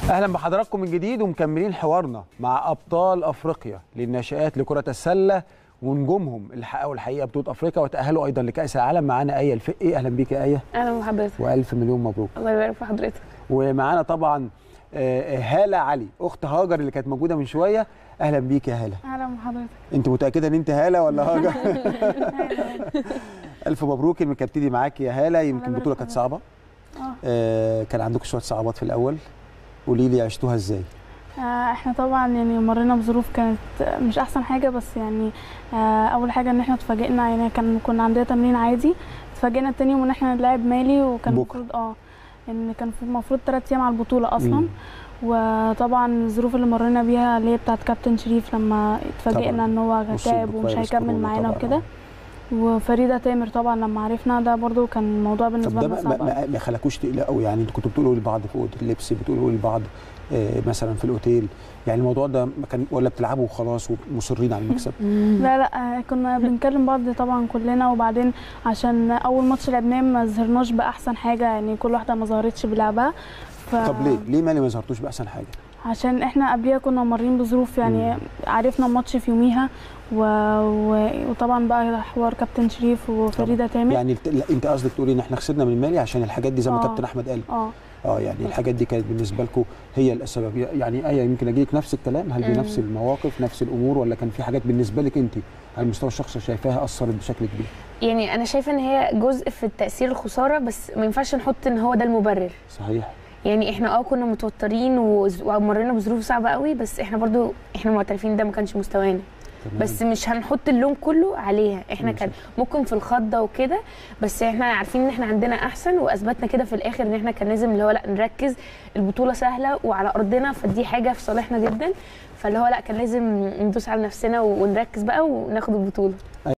اهلا بحضراتكم من جديد ومكملين حوارنا مع ابطال افريقيا للناشئات لكره السله ونجومهم اللي حققوا الحقيقه بطوله افريقيا وتاهلوا ايضا لكاس العالم معانا ايه الفقي اهلا بيك يا ايه اهلا بحضرتك والف مليون مبروك الله يبارك في حضرتك ومعانا طبعا آه، هاله علي اخت هاجر اللي كانت موجوده من شويه اهلا بيك يا هاله اهلا بحضرتك انت متاكده ان انت هاله ولا هاجر الف مبروك انك ابتدي معاك يا هاله يمكن يبارك البطوله كانت فيك. صعبه اه آه، كان عندكم شويه صعوبات في الاول قولي لي عشتوها ازاي آه، احنا طبعا يعني مرينا بظروف كانت مش احسن حاجه بس يعني آه، اول حاجه ان احنا اتفاجئنا يعني كان كنا عندنا تمرين عادي اتفاجئنا تاني يوم ان احنا نلعب مالي وكان بكرة. المفروض اه ان كان في- المفروض ثلاث ايام على البطوله اصلا مم. وطبعا الظروف اللي مرينا بيها اللي هي بتاعت كابتن شريف لما اتفاجئنا طبعاً. ان هو والصوت تعب ومش فيروس هيكمل كورونا معانا طبعاً. وكده وفريده تامر طبعا لما عرفنا ده برضو كان الموضوع طب بالنسبه ده لنا ما, صعب أوي. ما, ما خلاكوش تقلقوا يعني انتوا كنتوا بتقولوا لبعض في اوضه اللبس بتقولوا لبعض آه، مثلا في الاوتيل يعني الموضوع ده ما كان ولا بتلعبوا وخلاص ومصرين على المكسب لا لا آه، كنا بنكلم بعض طبعا كلنا وبعدين عشان اول ماتش لعبناه ما ظهرناش باحسن حاجه يعني كل واحده ما ظهرتش بلعبها ف... طب ليه ليه مالي ما ظهرتوش باحسن حاجه عشان احنا قبليها كنا مارين بظروف يعني مم. عرفنا الماتش في يوميها و... و... وطبعا بقى حوار كابتن شريف وفريده تامر يعني الت- لا انت قصدك تقولي ان احنا خسرنا من مالي عشان الحاجات دي زي ما آه. كابتن احمد قال اه اه يعني الحاجات دي كانت بالنسبه لكم هي السبب يعني ايه يمكن اجي لك نفس الكلام هل مم. بنفس المواقف نفس الامور ولا كان في حاجات بالنسبه لك انت على المستوى الشخصي شايفاها اثرت بشكل كبير يعني انا شايفه ان هي جزء في التاثير الخساره بس ما ينفعش نحط ان هو ده المبرر صحيح يعني احنا اه كنا متوترين وز- ومرينا بظروف صعبه قوي بس احنا برضو احنا معترفين ده ما كانش مستوانا تمام. بس مش هنحط اللوم كله عليها احنا ماشي. كان ممكن في الخضه وكده بس احنا عارفين ان احنا عندنا احسن واثبتنا كده في الاخر ان احنا كان لازم اللي هو لا نركز البطوله سهله وعلى ارضنا فدي حاجه في صالحنا جدا فاللي هو لا كان لازم ندوس على نفسنا ونركز بقى وناخد البطوله